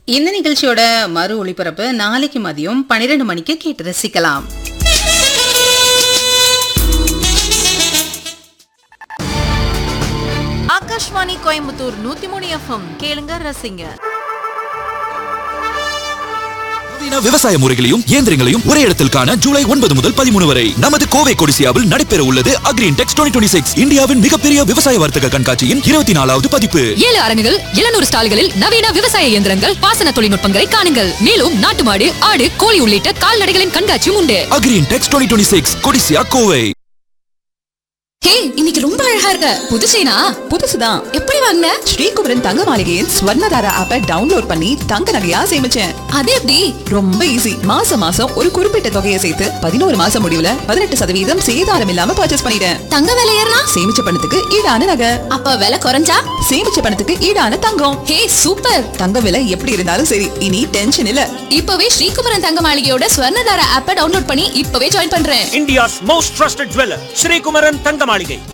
இந்த நிகழ்ச்சியோட மறு ஒளிபரப்பு நாளைக்கு மதியம் பன்னிரெண்டு மணிக்கு கேட்டு ரசிக்கலாம் ஆகாஷ்வாணி கோயம்புத்தூர் நூத்தி மூணு எஃப்எம் கேளுங்க ரசிங்க நவீன விவசாய முறைகளையும் இயந்திரங்களையும் ஒரே இடத்தில் காண ஜூலை ஒன்பது முதல் பதிமூணு வரை நமது கோவை கொடிசியாவில் நடைபெற உள்ளது அக்ரீன் டெக்ஸ் டுவெண்ட்டி சிக்ஸ் இந்தியாவின் மிகப்பெரிய விவசாய வர்த்தக கண்காட்சியின் இருபத்தி நாலாவது பதிப்பு ஏழு அரங்குகள் எழுநூறு ஸ்டால்களில் நவீன விவசாய இயந்திரங்கள் பாசன தொழில்நுட்பங்களை காணுங்கள் மேலும் நாட்டு மாடு ஆடு கோழி உள்ளிட்ட கால்நடைகளின் கண்காட்சியும் உண்டு agri intex twenty six Codissia Kovai hey இன்னைக்கு ரொம்ப அழகா இருக்க புது செயினா புதுசுதான் எப்படி வாங்கின ஸ்ரீகுமரன் தங்க மாளிகையின் ஸ்வர்ணதாரா ஆப்பை டவுன்லோட் பண்ணி தங்க நகையா சேமிச்சேன் அது எப்படி ரொம்ப ஈஸி மாசம் மாசம் ஒரு குறிப்பிட்ட தொகையை சேர்த்து பதினோரு மாசம் முடிவுல பதினெட்டு சதவீதம் சேதாரம் இல்லாம பர்ச்சேஸ் பண்ணிட்டேன் தங்க விலை ஏறினா சேமிச்ச பணத்துக்கு ஈடான நகை அப்ப விலை குறைஞ்சா சேமிச்ச பணத்துக்கு ஈடான தங்கம் ஹே சூப்பர் தங்க விலை எப்படி இருந்தாலும் சரி இனி டென்ஷன் இல்ல இப்பவே ஸ்ரீகுமரன் தங்க மாளிகையோட ஸ்வர்ணதார ஆப்பை டவுன்லோட் பண்ணி இப்பவே ஜாயின் பண்றேன் India's most trusted jeweler, Sri Kumaran Tangamalige.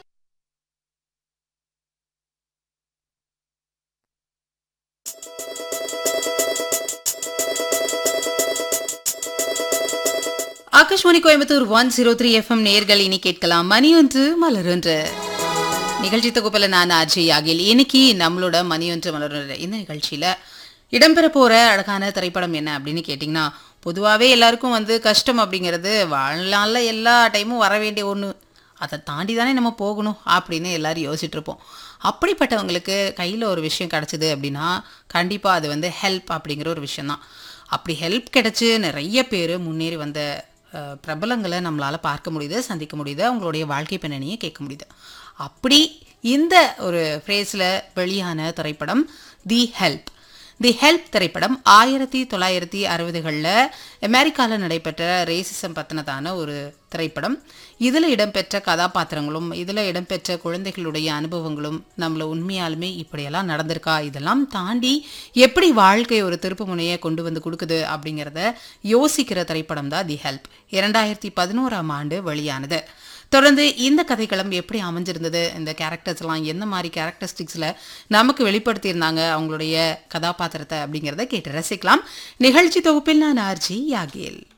Akashvani Coimbatore one zero three FM நேர்கள் இனி கேட்கலாம் மணி ஒன்று மலர் ஒன்று நிகழ்ச்சி தொகுப்பில் நான் அஜய் ஆகில் இன்னைக்கு நம்மளோட மணி ஒன்று மலர் ஒன்று இந்த நிகழ்ச்சியில் இடம்பெற போகிற அழகான திரைப்படம் என்ன அப்படின்னு கேட்டிங்கன்னா பொதுவாகவே எல்லாருக்கும் வந்து கஷ்டம் அப்படிங்கிறது வாழ்நாளில் எல்லா டைமும் வர வேண்டிய ஒன்று அதை தாண்டி தானே நம்ம போகணும் அப்படின்னு எல்லாரும் யோசிச்சுட்டு இருப்போம் அப்படிப்பட்டவங்களுக்கு கையில் ஒரு விஷயம் கிடச்சிது அப்படின்னா கண்டிப்பாக அது வந்து ஹெல்ப் அப்படிங்கிற ஒரு விஷயம்தான் அப்படி ஹெல்ப் கிடைச்சு நிறைய பேர் முன்னேறி வந்த அஹ், பிரபலங்களை நம்மளால் பார்க்க முடியுது சந்திக்க முடியுது அவங்களுடைய வாழ்க்கை பின்னணியை கேட்க முடியுது அப்படி இந்த ஒரு ஃப்ரேஸில் வெளியான திரைப்படம் தி ஹெல்ப் தி ஹெல்ப் திரைப்படம் ஆயிரத்தி தொள்ளாயிரத்தி அறுபதுகளில் அமெரிக்காவில் நடைபெற்ற ரேசிசம் பற்றினதான ஒரு திரைப்படம் இதில் இடம்பெற்ற கதாபாத்திரங்களும் இதில் இடம்பெற்ற குழந்தைகளுடைய அனுபவங்களும் நம்மளை உண்மையாலுமே இப்படியெல்லாம் நடந்திருக்கா இதெல்லாம் தாண்டி எப்படி வாழ்க்கை ஒரு திருப்பு முனையை கொண்டு வந்து கொடுக்குது அப்படிங்கிறத யோசிக்கிற திரைப்படம் தான் தி ஹெல்ப் இரண்டாயிரத்தி பதினோராம் ஆண்டு வெளியானது தொடர்ந்து இந்த கதைக்களம் எப்படி அமைஞ்சிருந்தது இந்த கேரக்டர்ஸ் எல்லாம் எந்த மாதிரி கேரக்டரிஸ்டிக்ஸில் நமக்கு வெளிப்படுத்தியிருந்தாங்க அவங்களுடைய கதாபாத்திரத்தை அப்படிங்கிறத கேட்டு ரசிக்கலாம் நிகழ்ச்சி தொகுப்பில் நான் ஆர்ஜி யாகேல்